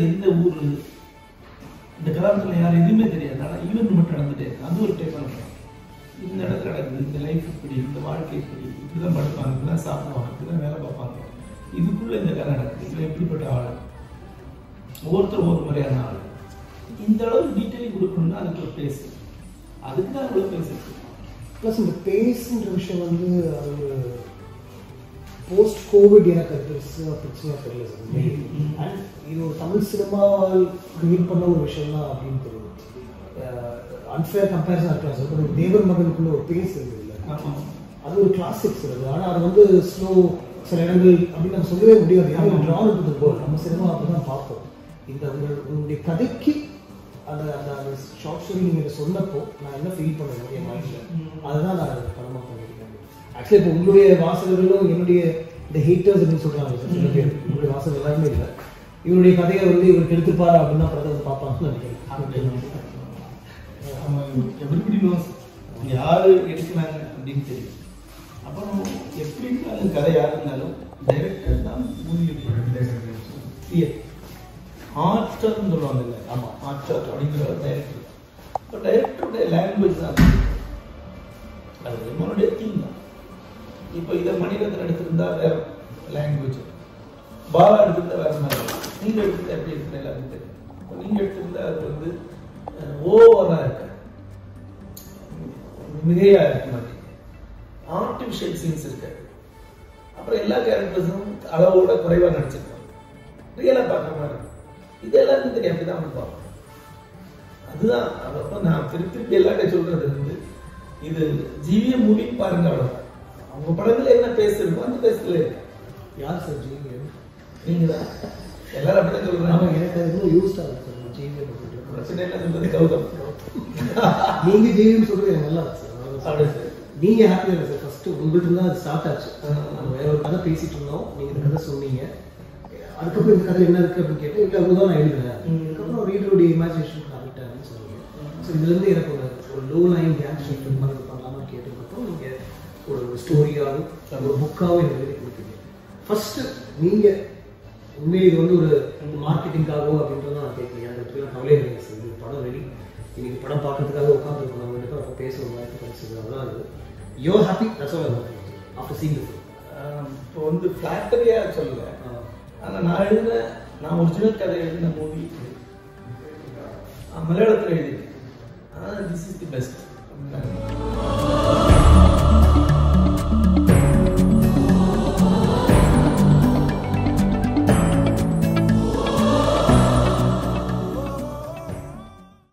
எந்த ஊர் இந்த கதாபாத்திரம் யார் எதுவுமே தெரியாது ஆனால் ஈவெண்ட் மட்டும் நடந்துட்டே இருக்கு அது ஒரு டைப் பண்ணுறோம் இந்த இடத்துல நடக்குது இந்த லைஃப் இப்படி இந்த வாழ்க்கை இப்படி இப்படிதான் படுப்பாங்க இப்படிதான் சாப்பிடுவாங்க இப்படிதான் வேலை பார்ப்பாங்க இதுக்குள்ள இந்த கதை நடக்குது இவன் எப்படிப்பட்ட ஆள் ஒவ்வொருத்தரும் ஒவ்வொரு மாதிரியான ஆள் இந்த அளவு டீட்டெயிலிங் கொடுக்கணும்னா அதுக்கு ஒரு பேசு அதுக்கு தான் இவ்வளோ பேசுறது ப்ளஸ் இந்த பேஸ்ன்ற விஷயம் வந்து அது ஒரு போஸ்ட் கோவிட் எனக்கு அது பெருசாக பிரச்சனையாக தெரியல சார் ம். அண்ட் இது ஒரு தமிழ் சினிமாவால் கிரியேட் பண்ண ஒரு விஷயம் தான் அப்படின்னு தெரியுது அன்ஃபேர் கம்பேரிசன் இருக்கலாம் சார் இப்போ தேவர் மகனுக்குள்ள ஒரு பேஸ் இருக்குது இல்லை ஆமாம் அது ஒரு கிளாசிக்ஸ் அது ஆனால் அது வந்து ஸ்லோ சில இடங்கள் அப்படின்னு நம்ம சொல்லவே முடியாது யாரும் ட்ரான் into the world நம்ம சினிமா அப்படி தான் பார்ப்போம் இந்த உங்கள் உங்களுடைய கதைக்கு அந்த அந்த அந்த ஷார்ட் ஸ்டோரி நீங்கள் சொன்னப்போ நான் என்ன ஃபீல் பண்ணேன் என் மைண்டில் அதுதான் நான் படமாக பண்ணியிருக்கேன் ஆக்சுவலி இப்போ உங்களுடைய வாசகர்களும் என்னுடைய இந்த ஹேட்டர்ஸ் அப்படின்னு சொல்கிறாங்க சார் சில பேர் உங்களுடைய வாசகர் எல்லாருமே இல்லை இவருடைய கதையை வந்து இவருக்கு எடுத்துப்பாரா அப்படின்னு தான் படத்தை வந்து பார்ப்பாங்கன்னு நினைக்கிறேன் அவன் எவ்ரிபடி நோஸ் யார் எடுக்கிறாங்க அப்படின்னு தெரியும் அப்புறம் எப்படி இருந்தாலும் கதை யார் இருந்தாலும் டைரக்டர் தான் மூவியுடைய ஆர்டர்னு சொல்லுவாங்க இல்லை ஆமாம் ஆர்டர் அப்படிங்கிற டைரக்டர் இப்போ டைரக்டருடைய லாங்குவேஜ் தான் அது. அது நம்மளுடைய தீம் தான் இப்போ இதை மணிரத்னம் எடுத்திருந்தா வேற லாங்குவேஜ் பாலா எடுத்திருந்தா வேற மாதிரி இருக்கும். நீங்க எடுத்திருந்தா எப்படி இருக்கிற எல்லாருக்கும் தெரியும் இப்போ நீங்க எடுத்திருந்தா அது வந்து ஓவரா இருக்கு மிகையா இருக்க மாட்டேங்குது ஆர்டிஃபிஷியல் சீன்ஸ் இருக்கு அப்புறம் எல்லா கேரக்டர்ஸும் அளவோட குறைவா நடிச்சிருக்காங்க ரியலா பார்க்குற மாதிரி இருக்கும் இது எல்லாருக்கும் தெரியும் அப்படிதான் நம்ம பார்ப்போம் அதுதான் அப்போ நான் திருப்பி திருப்பி எல்லார்ட்டையும் சொல்றது வந்து இது ஜிவிஎம் மூவின்னு பாருங்க அவ்வளவுதான் அவங்க படத்துல என்ன பேசுறோமோ அந்த பேசல இருக்கு யார் சார் ஜிவிஎம் நீங்க தான் எல்லாரும் அப்படிதான் சொல்றாங்க ஆமாம் எனக்கு அது இன்னும் யூஸ்டாக இருக்கு சார் ஜிவிஎம் அப்படின்றது பிரச்சனை என்ன சொல்றது கௌதம் நீங்க ஜெயின்னு சொல்றது எனக்கு நல்லா இருக்கு சார் அப்படி சார் நீங்க ஹாப்பியா இருக்கு சார் ஃபர்ஸ்ட் உங்கள்கிட்ட இருந்தா அது ஸ்டார்ட் ஆச்சு ஆ. நம்ம வேற ஒரு கதை பேசிட்டு இருந்தோம் நீங்க இந்த கதை சொன்னீங்க அதுக்கப்புறம் இந்த கதை என்ன இருக்கு அப்படின்னு கேட்டேன் இல்லை அதுதான் நான் எழுதுனேன் ம். அதுக்கப்புறம் ரீடருடைய இமேஜினேஷன் கரெக்டாக சொன்னீங்க ஸோ இதுல இருந்து எனக்கு ஒரு ஒரு லோ லைன் கேங் ஷீட் மாதிரி பண்ணலாம்னு கேட்டதுக்கப்புறம் நீங்க ஒரு ஸ்டோரியாகவும் ஒரு புக்காகவும் எனக்கு எழுதி கொடுத்தீங்க ஃபர்ஸ்ட் நீங்க உண்மையை இது வந்து ஒரு மார்க்கெட்டிங்காகவோ அப்படின்றத நான் கேட்கல எனக்கு இப்படிலாம் கவலை இல்லை சார் இது படம் ரெடி இன்னைக்கு படம் பார்க்கறதுக்காக உட்காந்துருக்கோம் நம்ம ரெண்டு பேரும் அப்போ பேசுகிற வாய்ப்பு கிடைச்சது அதான் அது yo happy that's all after seeing ah இப்போ வந்து ஃபிளாட்டரியா சொல்லல ஆனா நான் எழுதின நான் ஒரிஜினல் கதை எழுதின மூவி மலையாளத்தில் எழுதியிருக்கேன் திஸ் இஸ் தி பெஸ்ட்